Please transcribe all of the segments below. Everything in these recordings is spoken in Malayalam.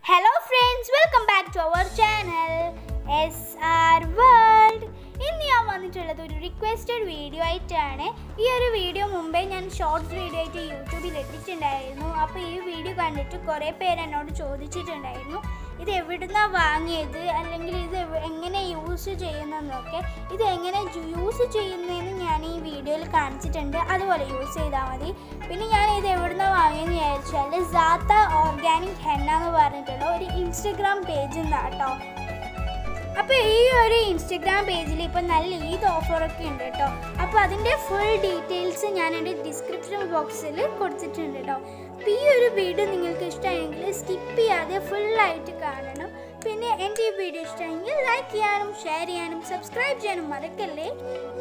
hello friends welcome back to our channel S R world ഇന്ന് ഞാൻ വന്നിട്ടുള്ളത് ഒരു റിക്വസ്റ്റഡ് വീഡിയോ ആയിട്ടാണ് ഈ ഒരു വീഡിയോ മുമ്പേ ഞാൻ ഷോർട്സ് വീഡിയോ ആയിട്ട് യൂട്യൂബിൽ ഇട്ടിട്ടുണ്ടായിരുന്നു അപ്പോൾ ഈ വീഡിയോ കണ്ടിട്ട് കുറേ പേര് എന്നോട് ചോദിച്ചിട്ടുണ്ടായിരുന്നു ഇത് എവിടുന്നാണ് വാങ്ങിയത് അല്ലെങ്കിൽ ഇത് എവ- എങ്ങനെ യൂസ് ചെയ്യുന്നതെന്നൊക്കെ ഇത് എങ്ങനെ യൂസ് ചെയ്യുന്നതെന്ന് ഞാൻ ഈ വീഡിയോയിൽ കാണിച്ചിട്ടുണ്ട് അതുപോലെ യൂസ് ചെയ്താൽ മതി പിന്നെ ഞാൻ ഇത് എവിടുന്നാണ് വാങ്ങിയെന്ന് വിചാരിച്ചാൽ സാത്ത ഓർഗാനിക് ഹെന്ന എന്ന് പറഞ്ഞിട്ടുള്ള ഒരു ഇൻസ്റ്റഗ്രാം പേജിൽ നിന്നാണ് കേട്ടോ അപ്പോൾ ഈ ഒരു ഇൻസ്റ്റഗ്രാം പേജിൽ ഇപ്പോൾ നല്ല ഈദ് ഓഫറൊക്കെ ഉണ്ട് കേട്ടോ അപ്പോൾ അതിൻ്റെ ഫുൾ ഡീറ്റെയിൽസ് ഞാൻ എൻ്റെ ഡിസ്ക്രിപ്ഷൻ ബോക്സിൽ കൊടുത്തിട്ടുണ്ട് കേട്ടോ അപ്പോൾ ഈ ഒരു വീഡിയോ നിങ്ങൾക്ക് ഇഷ്ടമായെങ്കിൽ സ്കിപ്പ് ചെയ്യാതെ ഫുള്ളായിട്ട് കാണണം പിന്നെ എൻ്റെ ഈ വീഡിയോ ഇഷ്ടമായെങ്കിൽ ലൈക്ക് ചെയ്യാനും ഷെയർ ചെയ്യാനും സബ്സ്ക്രൈബ് ചെയ്യാനും മറക്കല്ലേ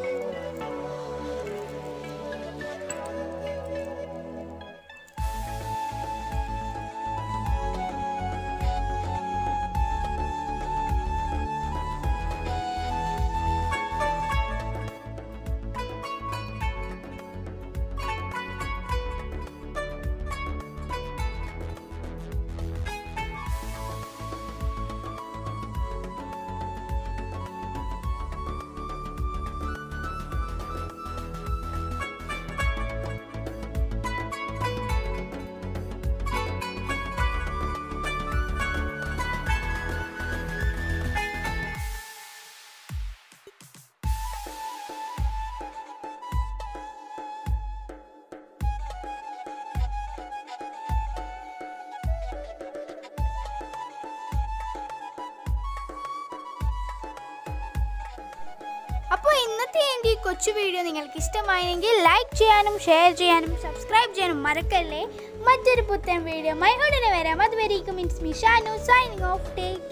അപ്പോൾ ഇന്നത്തെ എൻ്റെ ഈ കൊച്ചു വീഡിയോ നിങ്ങൾക്ക് ഇഷ്ടമായെങ്കിൽ ലൈക്ക് ചെയ്യാനും ഷെയർ ചെയ്യാനും സബ്സ്ക്രൈബ് ചെയ്യാനും മറക്കല്ലേ മറ്റൊരു പുത്തൻ വീഡിയോ ഉടനെ വരാം അതുവരെയും it's me Shanu signing off take